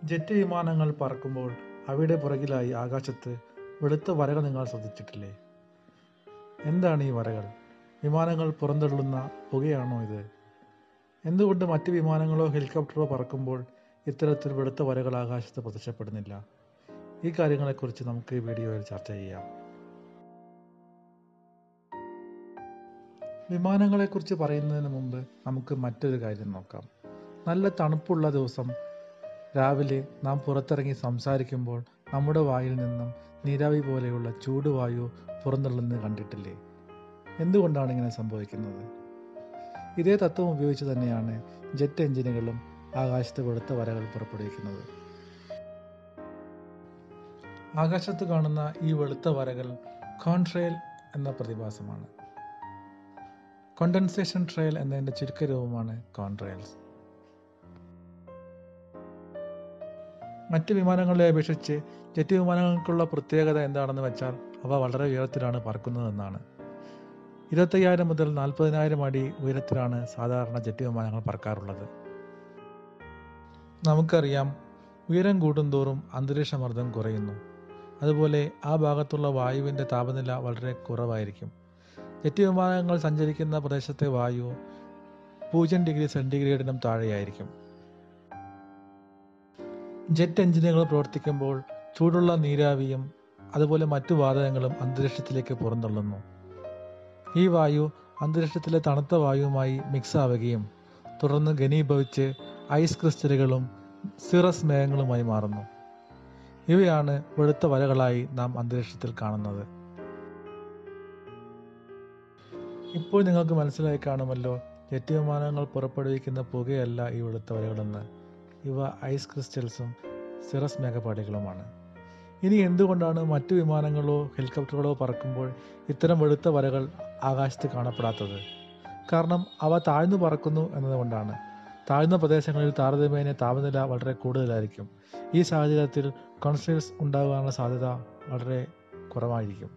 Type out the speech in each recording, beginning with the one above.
jet വിമാനങ്ങൾ പറക്കുമ്പോൾ അവയുടെ പുറകിലായി ആകാശത്ത് വെളുത്ത വരകൾ നിങ്ങൾ ശ്രദ്ധിച്ചിട്ടില്ലേ എന്താണ് ഈ വരകൾ വിമാനങ്ങൾ പുറന്തള്ളുന്ന പുകയാണോ ഇത് എന്തുകൊണ്ട് മറ്റ് വിമാനങ്ങളോ ഹെലികോപ്റ്ററോ പറക്കുമ്പോൾ ഇത്തരത്തിൽ വെളുത്ത വരകൾ ആകാശത്ത് പ്രത്യക്ഷപ്പെടുന്നില്ല ഈ കാര്യങ്ങളെക്കുറിച്ച് നമുക്ക് ഈ വീഡിയോയിൽ ചർച്ച ചെയ്യാം വിമാനങ്ങളെക്കുറിച്ച് പറയുന്നതിന് മുമ്പ് നമുക്ക് മറ്റൊരു കാര്യം നോക്കാം നല്ല തണുപ്പുള്ള ദിവസം രാവിലെ നാം പുറത്തിറങ്ങി സംസാരിക്കുമ്പോൾ നമ്മുടെ വായിൽ നിന്നും നീരാവി പോലെയുള്ള ചൂടുവായു പുറന്തള്ളുന്നത് കണ്ടിട്ടില്ലേ എന്തുകൊണ്ടാണ് ഇങ്ങനെ സംഭവിക്കുന്നത് ഇതേ തത്വം ഉപയോഗിച്ച് തന്നെയാണ് ജെറ്റ് എഞ്ചിനുകളും ആകാശത്ത് വെളുത്ത വരകൾ പുറപ്പെടുവിക്കുന്നത് ആകാശത്ത് കാണുന്ന ഈ വെളുത്ത വരകൾ കോൺട്രയൽ എന്ന പ്രതിഭാസമാണ് കോണ്ടൻസേഷൻ ട്രയൽ എന്നതിൻ്റെ ചുരുക്കരൂപമാണ് കോൺട്രയൽസ് മറ്റ് വിമാനങ്ങളെ അപേക്ഷിച്ച് ജെറ്റ് വിമാനങ്ങൾക്കുള്ള പ്രത്യേകത എന്താണെന്ന് വെച്ചാൽ അവ വളരെ ഉയരത്തിലാണ് പറക്കുന്നതെന്നാണ് ഇരുപത്തയ്യായിരം മുതൽ നാൽപ്പതിനായിരം അടി ഉയരത്തിലാണ് സാധാരണ ജെറ്റ് വിമാനങ്ങൾ പറക്കാറുള്ളത് നമുക്കറിയാം ഉയരം കൂടുന്തോറും അന്തരീക്ഷമർദ്ദം കുറയുന്നു അതുപോലെ ആ ഭാഗത്തുള്ള വായുവിൻ്റെ താപനില വളരെ കുറവായിരിക്കും ജെറ്റ് വിമാനങ്ങൾ സഞ്ചരിക്കുന്ന പ്രദേശത്തെ വായു പൂജ്യം ഡിഗ്രി സെൻറ്റിഗ്രേഡിനും താഴെയായിരിക്കും ജെറ്റ് എഞ്ചിനുകൾ പ്രവർത്തിക്കുമ്പോൾ ചൂടുള്ള നീരാവിയും അതുപോലെ മറ്റു വാതകങ്ങളും അന്തരീക്ഷത്തിലേക്ക് പുറന്തള്ളുന്നു ഈ വായു അന്തരീക്ഷത്തിലെ തണുത്ത വായുവുമായി മിക്സ് ആവുകയും തുടർന്ന് ഘനീഭവിച്ച് ഐസ് ക്രിസ്റ്റലുകളും സിറസ് മേഘങ്ങളുമായി മാറുന്നു ഇവയാണ് വെളുത്ത വരകളായി നാം അന്തരീക്ഷത്തിൽ കാണുന്നത് ഇപ്പോൾ നിങ്ങൾക്ക് മനസ്സിലായി കാണുമല്ലോ ജെറ്റ് വിമാനങ്ങൾ പുറപ്പെടുവിക്കുന്ന പുകയല്ല ഈ വെളുത്ത വരകളെന്ന് ഇവ ഐസ് ക്രിസ്റ്റൽസും സിറസ് മേഘപാടികളുമാണ് ഇനി എന്തുകൊണ്ടാണ് മറ്റു വിമാനങ്ങളോ ഹെലികോപ്റ്ററുകളോ പറക്കുമ്പോൾ ഇത്തരം വെളുത്ത വരകൾ ആകാശത്ത് കാണപ്പെടാത്തത് കാരണം അവ താഴ്ന്നു പറക്കുന്നു എന്നതുകൊണ്ടാണ് താഴ്ന്ന പ്രദേശങ്ങളിൽ താരതമ്യേന താപനില വളരെ കൂടുതലായിരിക്കും ഈ സാഹചര്യത്തിൽ കോൺസ്ട്രേറ്റ്സ് ഉണ്ടാകാനുള്ള സാധ്യത വളരെ കുറവായിരിക്കും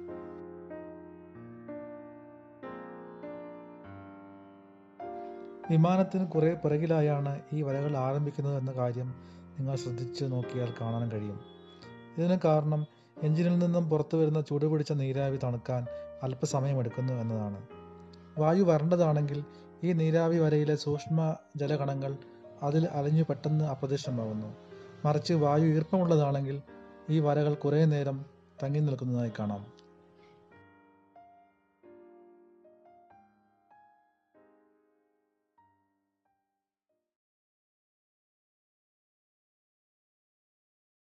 വിമാനത്തിന് കുറേ പിറകിലായാണ് ഈ വരകൾ ആരംഭിക്കുന്നത് എന്ന കാര്യം നിങ്ങൾ ശ്രദ്ധിച്ച് നോക്കിയാൽ കാണാൻ കഴിയും ഇതിന് കാരണം എഞ്ചിനിൽ നിന്നും പുറത്തു വരുന്ന ചൂടുപിടിച്ച നീരാവി തണുക്കാൻ അല്പസമയമെടുക്കുന്നു എന്നതാണ് വായു വരണ്ടതാണെങ്കിൽ ഈ നീരാവി വരയിലെ സൂക്ഷ്മ ജലകണങ്ങൾ അതിൽ അലിഞ്ഞു പെട്ടെന്ന് അപ്രത്യക്ഷമാകുന്നു മറിച്ച് വായു ഈർപ്പമുള്ളതാണെങ്കിൽ ഈ വരകൾ കുറേ നേരം തങ്ങി നിൽക്കുന്നതായി കാണാം